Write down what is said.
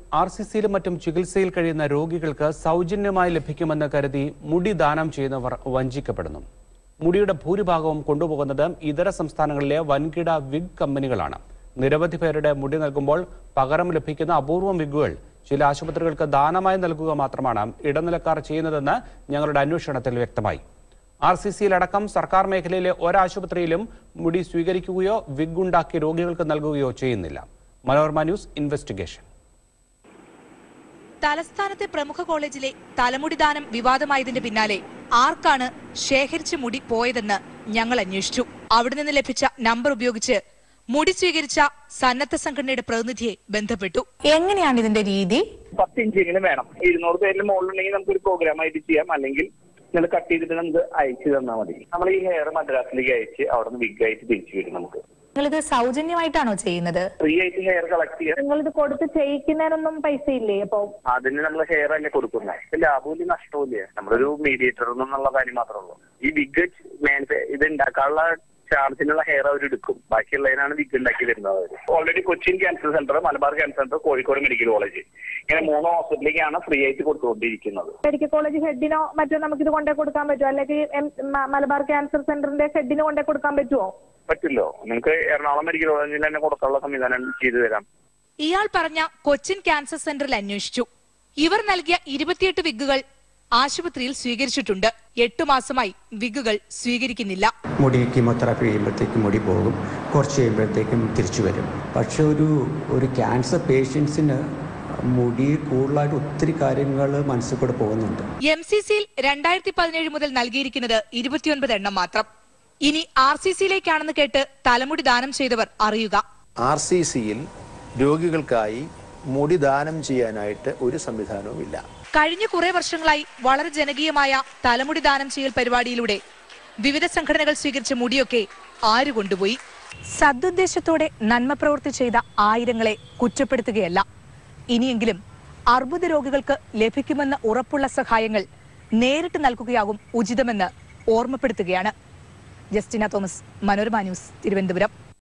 R C സിയിലും മറ്റും ചികിത്സയിൽ കഴിയുന്ന രോഗികൾക്ക് സൗജന്യമായി ലഭിക്കുമെന്ന് കരുതി മുടി ദാനം ചെയ്യുന്നവർ വഞ്ചിക്കപ്പെടുന്നു മുടിയുടെ ഭൂരിഭാഗവും കൊണ്ടുപോകുന്നത് ഇതര സംസ്ഥാനങ്ങളിലെ വൻകിട വിഗ് കമ്പനികളാണ് നിരവധി പേരുടെ മുടി നൽകുമ്പോൾ പകരം ലഭിക്കുന്ന അപൂർവം വിഗുകൾ ചില ആശുപത്രികൾക്ക് ദാനമായി നൽകുക മാത്രമാണ് ഇടനിലക്കാർ ചെയ്യുന്നതെന്ന് ഞങ്ങളുടെ അന്വേഷണത്തിൽ വ്യക്തമായി ആർ സി സിയിലടക്കം സർക്കാർ മേഖലയിലെ ഒരാശുപത്രിയിലും മുടി സ്വീകരിക്കുകയോ വിഗ് ഉണ്ടാക്കി രോഗികൾക്ക് നൽകുകയോ ചെയ്യുന്നില്ല മനോരമ ന്യൂസ് ഇൻവെസ്റ്റിഗേഷൻ തലസ്ഥാനത്തെ പ്രമുഖ കോളേജിലെ തലമുടി ദാനം വിവാദമായതിന്റെ പിന്നാലെ ആർക്കാണ് ശേഖരിച്ച മുടി പോയതെന്ന് ഞങ്ങൾ അന്വേഷിച്ചു അവിടെ നിന്ന് ലഭിച്ച നമ്പർ ഉപയോഗിച്ച് മുടി സ്വീകരിച്ച സന്നദ്ധ സംഘടനയുടെ പ്രതിനിധിയെ ബന്ധപ്പെട്ടു എങ്ങനെയാണ് ഇതിന്റെ രീതി പത്ത് ഇഞ്ചെങ്കിലും വേണം ഇരുന്നൂറ് പേരിൽ മുകളിലുണ്ടെങ്കിൽ നമുക്ക് ഒരു പ്രോഗ്രാം ആയിട്ട് ചെയ്യാം അല്ലെങ്കിൽ നിങ്ങൾ കട്ട് ചെയ്തിട്ട് നമുക്ക് അയച്ചു തന്നാൽ മതി നമ്മൾ ഈ ഹെയർ മദ്രാസിലേക്ക് അയച്ച് അവിടെ നിന്ന് വിഗ് ആയിട്ട് തിരിച്ചു വരും നമുക്ക് നിങ്ങളിത് സൗജന്യമായിട്ടാണോ ചെയ്യുന്നത് ഫ്രീ ആയിട്ട് ഹെയർ കളക്ട് ചെയ്യാം നിങ്ങളിത് കൊടുത്ത് ചെയ്യിക്കുന്നതിനൊന്നും പൈസ ഇല്ലേ അപ്പൊ അതിന് നമ്മൾ ഹെയർ തന്നെ കൊടുക്കുന്നത് ലാഭമില്ല നഷ്ടമില്ല നമ്മളൊരു മീഡിയേറ്റർ എന്നുള്ള കാര്യം മാത്രമേ ഉള്ളൂ ഈ വിഗ് ഇത് ഉണ്ടാക്കാനുള്ള ചാർജിനുള്ള ഹെയർ അവർ എടുക്കും ബാക്കിയുള്ളതിനാണ് വിഗ് ഉണ്ടാക്കി തരുന്നത് അവർ already Cochin cancer centre Malabar cancer centre Kozhikode medical college ഇങ്ങനെ മൂന്ന് ഹോസ്പിറ്റലിലേക്കാണ് ഫ്രീ ആയിട്ട് കൊടുത്തുകൊണ്ടിരിക്കുന്നത് മെഡിക്കൽ കോളേജ് ഹെഡിനോ മറ്റോ നമുക്കിത് കൊണ്ടേ കൊടുക്കാൻ പറ്റുമോ അല്ലെങ്കിൽ എം- മ- മലബാർ ക്യാൻസർ സെന്ററിന്റെ ഹെഡിന് കൊണ്ടേ കൊടുക്കാൻ പറ്റുമോ പറ്റില്ലോ നിങ്ങൾക്ക് എറണാകുളം മെഡിക്കൽ കോളേജിൽ തന്നെ കൊടുക്കാനുള്ള സംവിധാനം ചെയ്തു തരാം ഇയാൾ പറഞ്ഞ കൊച്ചിൻ ക്യാൻസർ സെന്ററിൽ അന്വേഷിച്ചു ഇവർ നൽകിയ ഇരുപത്തിയെട്ട് വിഗുകൾ ആശുപത്രിയിൽ സ്വീകരിച്ചിട്ടുണ്ട് എട്ടു മാസമായി വിഗുകൾ സ്വീകരിക്കുന്നില്ല മുടി കീമോതെറാപ്പി കഴിയുമ്പോഴത്തേക്കും മുടി പോകും കുറച്ച് കഴിയുമ്പോഴത്തേക്കും തിരിച്ചു വരും പക്ഷെ ഒരു ഒരു ക്യാൻസർ പേഷ്യൻസിന് മുടി കൂടുതലായിട്ട് ഒത്തിരി കാര്യങ്ങൾ മനസ്സിൽ കൂടെ പോകുന്നുണ്ട് എം സി സിയിൽ രണ്ടായിരത്തി പതിനേഴ് മുതൽ നൽകിയിരിക്കുന്നത് ഇരുപത്തിയൊൻപത് എണ്ണം മാത്രം ഇനി ആർ സി സിയിലേക്കാണെന്ന് കേട്ട് തലമുടി ദാനം ചെയ്തവർ അറിയുക ആർ സി സിയിൽ രോഗികൾക്കായി മുടി ദാനം ചെയ്യാനായിട്ട് ഒരു സംവിധാനവും ഇല്ല കഴിഞ്ഞ കുറെ വർഷങ്ങളായി വളരെ ജനകീയമായ തലമുടി ദാനം ചെയ്യൽ പരിപാടിയിലൂടെ വിവിധ സംഘടനകൾ സ്വീകരിച്ച മുടിയൊക്കെ ആര് കൊണ്ടുപോയി സദുദ്ദേശത്തോടെ നന്മ പ്രവൃത്തി ചെയ്ത ആയിരങ്ങളെ കുറ്റപ്പെടുത്തുകയല്ല ഇനിയെങ്കിലും അർബുദ രോഗികൾക്ക് ലഭിക്കുമെന്ന് ഉറപ്പുള്ള സഹായങ്ങൾ നേരിട്ട് നൽകുകയാകും ഉചിതമെന്ന് ഓർമ്മപ്പെടുത്തുകയാണ് ജസ്റ്റിന തോമസ് മനോരമ ന്യൂസ് തിരുവനന്തപുരം